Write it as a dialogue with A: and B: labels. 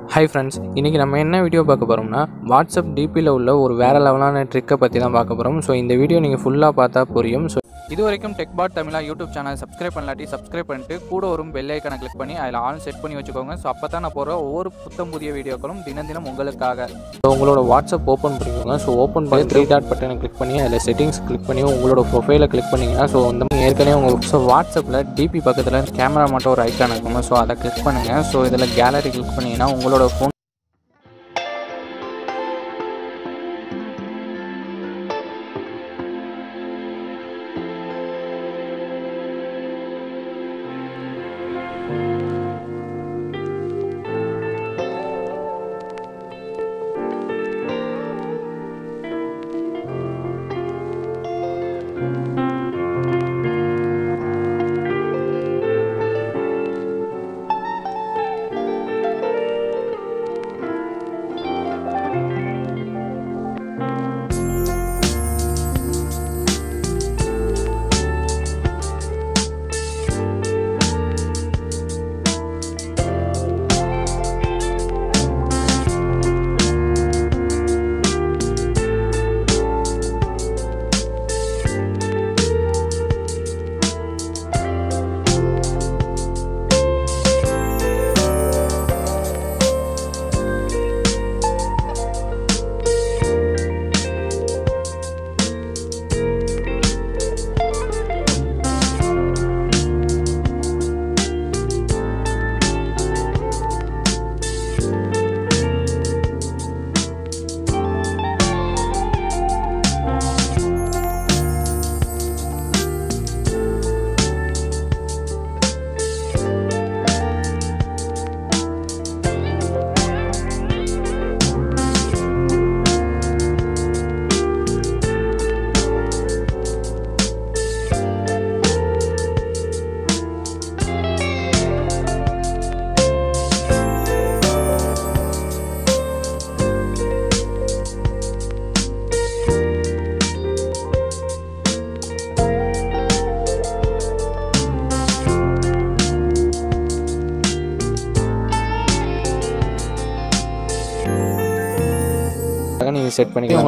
A: hi friends இன்றைக்கி நம்ம என்ன வீடியோ பார்க்க போகிறோம்னா வாட்ஸ்அப் டிபியில் உள்ள ஒரு வேறு லெவலான ட்ரிக்கை பற்றி தான் பார்க்க போகிறோம் ஸோ இந்த வீடியோ நீங்கள் ஃபுல்லாக பார்த்தா புரியும் ஸோ
B: இது வரைக்கும் டெக்பாட் தமிழா யூடியூப் சேனல் சப்ஸ்கிரைப் பண்ணலாட்டி சப்ஸ்கிரைப் பண்ணிட்டு கூட வரும் பெல் ஐக்கனை கிளிக் பண்ணி அதில் ஆன் செட் பண்ணி வச்சுக்கோங்க ஸோ அப்போ தான் நான் போகிற ஒவ்வொரு புத்தம் புதிய வீடியோக்களும் தினம் தினம் உங்களுக்காக
A: ஸோ உங்களோட வாட்ஸ்அப் ஓப்பன் பண்ணிக்கோங்க ஸோ ஓப்பன் பண்ணி த்ரீ டாட் பட்டனை கிளிக் பண்ணி அதில் செட்டிங்ஸ் கிளிக் பண்ணி உங்களோட ப்ரொஃபைலை கிளிக் பண்ணிங்கன்னா ஸோ இந்த மாதிரி ஏற்கனவே உங்கள் ஸோ வாட்ஸ்அப்பில் டிபி பக்கத்தில் கேமரா மட்டும் ஒரு ஐக்கான் இருக்குங்க ஸோ அதை கிளிக் பண்ணுங்கள் ஸோ இதில் கேலரி கிளிக் பண்ணிங்கன்னா உங்களோட ஃபோன் நீங்கள் செட் பண்ணிக்கலாம்